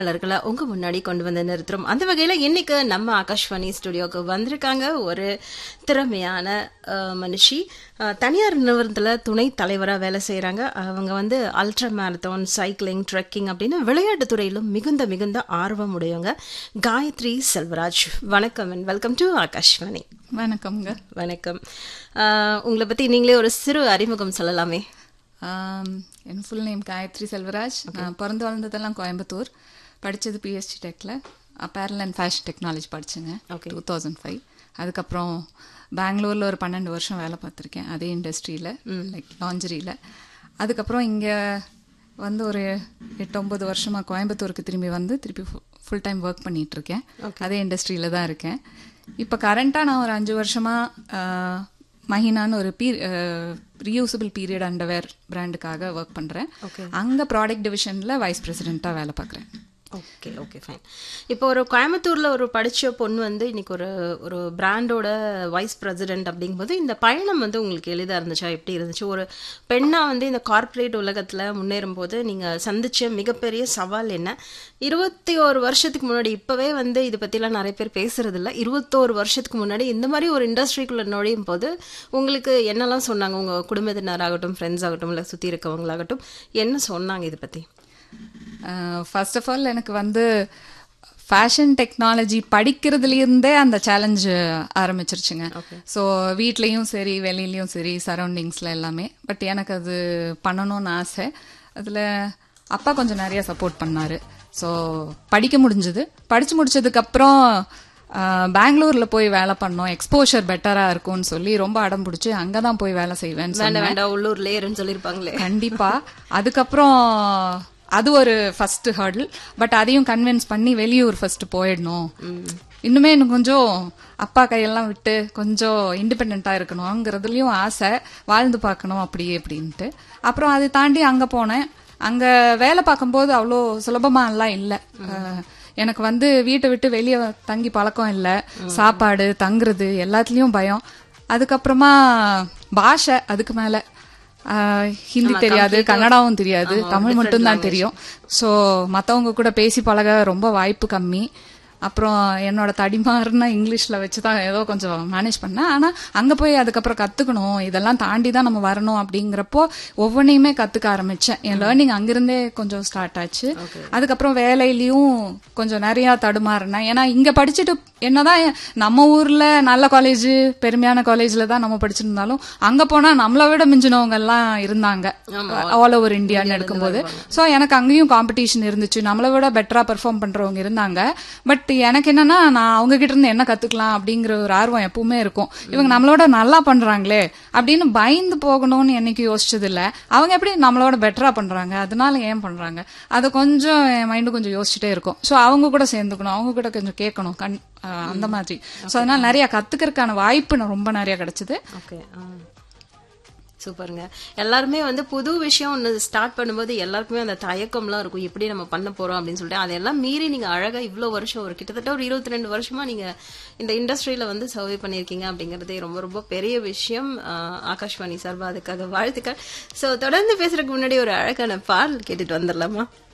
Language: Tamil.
ளர்களை உங்க முன்னாடி கொண்டு வந்து நிறுத்துறோம் அந்த வகையில இன்னைக்கு நம்ம ஆகாஷ்வாணி ஸ்டுடியோக்கு வந்திருக்காங்க ஒரு திறமையான அஹ், மனுஷி அஹ், தனியார் நிறுவனத்துல துணை தலைவரா வேலை செய்யறாங்க அவங்க வந்து அல்ட்ரா மேரத்தான் சைக்கிளிங் ட்ரெக்கிங் அப்படின்னு விளையாட்டு துறையிலும் மிகுந்த மிகுந்த ஆர்வம் உடையவங்க காயத்ரி செல்வராஜ் வணக்கம் அண்ட் வெல்கம் டு ஆகாஷ்வாணி வணக்கம்ங்க வணக்கம் அஹ், உங்களை பத்தி நீங்களே ஒரு சிறு அறிமுகம் சொல்லலாமே ஆம், என் ஃபுல் நேம் காயத்ரி செல்வராஜ் நான் பிறந்து வளர்ந்ததெல்லாம் கோயம்புத்தூர் படித்தது பிஎஸ்டி டெக்கில் அப்பேரல் அண்ட் ஃபேஷன் டெக்னாலஜி படித்தேங்க Okay. டூ தௌசண்ட் ஃபைவ் அதுக்கப்புறம் பெங்களூரில் ஒரு பன்னெண்டு வருஷம் வேலை பார்த்துருக்கேன் அதே இண்டஸ்ட்ரியில் லைக் லாஞ்சரியில் அதுக்கப்புறம் இங்கே வந்து ஒரு எட்டு ஒம்பது வருஷமாக கோயம்புத்தூருக்கு திரும்பி வந்து திருப்பி ஃபுல் டைம் ஒர்க் பண்ணிட்டு இருக்கேன் அதே இண்டஸ்ட்ரியில் தான் இருக்கேன் இப்போ கரண்ட்டாக நான் ஒரு அஞ்சு வருஷமாக மஹினான்னு ஒரு பீ ரீயூசபிள் பீரியட் அண்டர்வேர் பிராண்டுக்காக ஒர்க் பண்ணுறேன் அங்கே ப்ராடக்ட் டிவிஷனில் வைஸ் பிரசிடெண்ட்டாக வேலை பார்க்குறேன் ஓகே ஓகே ஃபைன் இப்போ ஒரு கோயம்புத்தூர்ல ஒரு படிச்ச பொண்ணு வந்து இன்னைக்கு ஒரு ஒரு பிராண்டோட வைஸ் பிரசிடென்ட் அப்படிங்கும்போது இந்த பயணம் வந்து உங்களுக்கு எளிதா இருந்துச்சா எப்படி இருந்துச்சு ஒரு பெண்ணா வந்து இந்த கார்ப்பரேட் உலகத்துல முன்னேறும் போது நீங்க சந்திச்ச மிகப்பெரிய சவால் என்ன இருபத்தி ஒரு வருஷத்துக்கு முன்னாடி இப்பவே வந்து இது பத்திலாம் நிறைய பேர் பேசுறது இல்ல இருபத்தோரு வருஷத்துக்கு முன்னாடி இந்த மாதிரி ஒரு இண்டஸ்ட்ரிக்குள்ள நுழையும் போது உங்களுக்கு என்னெல்லாம் சொன்னாங்க உங்க குடும்பத்தினராகட்டும் ஃப்ரெண்ட்ஸ் ஆகட்டும் இல்ல சுத்தி இருக்கவங்களாகட்டும் என்ன சொன்னாங்க இதை பத்தி ஃபர்ஸ்ட் ஆஃப் ஆல் எனக்கு வந்து ஃபேஷன் டெக்னாலஜி படிக்கிறதுலேருந்தே அந்த சேலஞ்சு ஆரம்பிச்சிருச்சுங்க ஸோ வீட்லேயும் சரி வெளியிலயும் சரி சரௌண்டிங்ஸில் எல்லாமே பட் எனக்கு அது பண்ணணும்னு ஆசை அதில் அப்பா கொஞ்சம் நிறைய சப்போர்ட் பண்ணாரு ஸோ படிக்க முடிஞ்சது படித்து முடிச்சதுக்கப்புறம் பெங்களூரில் போய் வேலை பண்ணோம் எக்ஸ்போஷர் பெட்டராக இருக்கும்னு சொல்லி ரொம்ப அடம் பிடிச்சி அங்கே தான் போய் வேலை செய்வேன்னு சொன்னேன் வேண்டாம் வேண்டாம் உள்ளூர்ல ஏறுன்னு சொல்லியிருப்பாங்களே கண்டிப்பா அதுக்கப்புறம் அது ஒரு ஃபர்ஸ்ட் ஹர்டில் பட் அதையும் கன்வின்ஸ் பண்ணி வெளியூர் ஃபர்ஸ்ட் போயிடணும் இன்னுமே இன்னும் கொஞ்சம் அப்பா கையெல்லாம் விட்டு கொஞ்சம் இண்டிபெண்டா இருக்கணுங்கிறதுலயும் ஆசை வாழ்ந்து பார்க்கணும் அப்படி அப்படின்ட்டு அப்புறம் அதை தாண்டி அங்க போனேன் அங்க வேலை பார்க்கும்போது அவ்வளோ சுலபமா எல்லாம் இல்லை எனக்கு வந்து வீட்டை விட்டு வெளியே தங்கி பழக்கம் இல்லை சாப்பாடு தங்குறது எல்லாத்துலயும் பயம் அதுக்கப்புறமா பாஷை அதுக்கு மேல ஆஹ், ஹிந்தி தெரியாது கன்னடாவும் தெரியாது தமிழ் மட்டும் தான் தெரியும் சோ மத்தவங்க கூட பேசி பழக ரொம்ப வாய்ப்பு கம்மி அப்புறம் என்னோட தடிமாறுன இங்கிலீஷ்ல வச்சு தான் ஏதோ கொஞ்சம் மேனேஜ் பண்ணேன் ஆனா அங்க போய் அதுக்கப்புறம் கத்துக்கணும் இதெல்லாம் தாண்டி தான் நம்ம வரணும் அப்படிங்கிறப்போ ஒவ்வொன்றையுமே கத்துக்க ஆரம்பிச்சேன் என் லேர்னிங் அங்கிருந்தே கொஞ்சம் ஸ்டார்ட் ஆச்சு அதுக்கப்புறம் வேலையிலயும் கொஞ்சம் நிறைய தடுமாறினேன் ஏன்னா இங்க படிச்சுட்டு என்னதான் நம்ம ஊர்ல நல்ல காலேஜ் பெருமையான காலேஜ்ல தான் நம்ம படிச்சிருந்தாலும் அங்க போனா நம்மளை விட மிஞ்சினவங்க எல்லாம் இருந்தாங்க ஆல் ஓவர் இந்தியான்னு எடுக்கும்போது சோ எனக்கு அங்கேயும் காம்படிஷன் இருந்துச்சு நம்மளை விட பெட்டரா பெர்ஃபார்ம் பண்றவங்க இருந்தாங்க பட் எனக்கு என்னன்னா நான் அவங்க கிட்ட இருந்து என்ன கத்துக்கலாம் அப்படிங்கிற ஒரு ஆர்வம் எப்பவுமே இருக்கும் இவங்க நம்மளோட நல்லா பண்றாங்களே அப்படின்னு பயந்து போகணும்னு என்னைக்கு யோசிச்சது இல்ல அவங்க எப்படி நம்மளோட பெட்டரா பண்றாங்க அதனால ஏன் பண்றாங்க அது கொஞ்சம் என் மைண்டு கொஞ்சம் யோசிச்சுட்டே இருக்கும் சோ அவங்க கூட சேர்ந்துக்கணும் அவங்க கூட கொஞ்சம் கேட்கணும் கண் ஆஹ் அந்த மாதிரி சோ அதனால நிறைய கத்துக்கிறதுக்கான வாய்ப்பு நான் ரொம்ப நிறைய கிடைச்சது ஓகே சூப்பருங்க எல்லாருமே வந்து புது விஷயம் ஒன்று ஸ்டார்ட் பண்ணும்போது எல்லாருக்குமே அந்த தயக்கம்லாம் இருக்கும் எப்படி நம்ம பண்ண போறோம் அப்படின்னு சொல்லிட்டு அதெல்லாம் மீறி நீங்க அழகா இவ்வளோ வருஷம் ஒரு கிட்டத்தட்ட ஒரு இருபத்தி ரெண்டு வருஷமா நீங்க இந்த இண்டஸ்ட்ரியில வந்து சர்வே பண்ணியிருக்கீங்க அப்படிங்கறதே ரொம்ப ரொம்ப பெரிய விஷயம் ஆஹ் ஆகாஷ்வாணி சார்பா அதுக்காக வாழ்த்துக்கள் ஸோ தொடர்ந்து பேசுறதுக்கு முன்னாடி ஒரு அழகான பாடல் கேட்டுட்டு வந்துடலாமா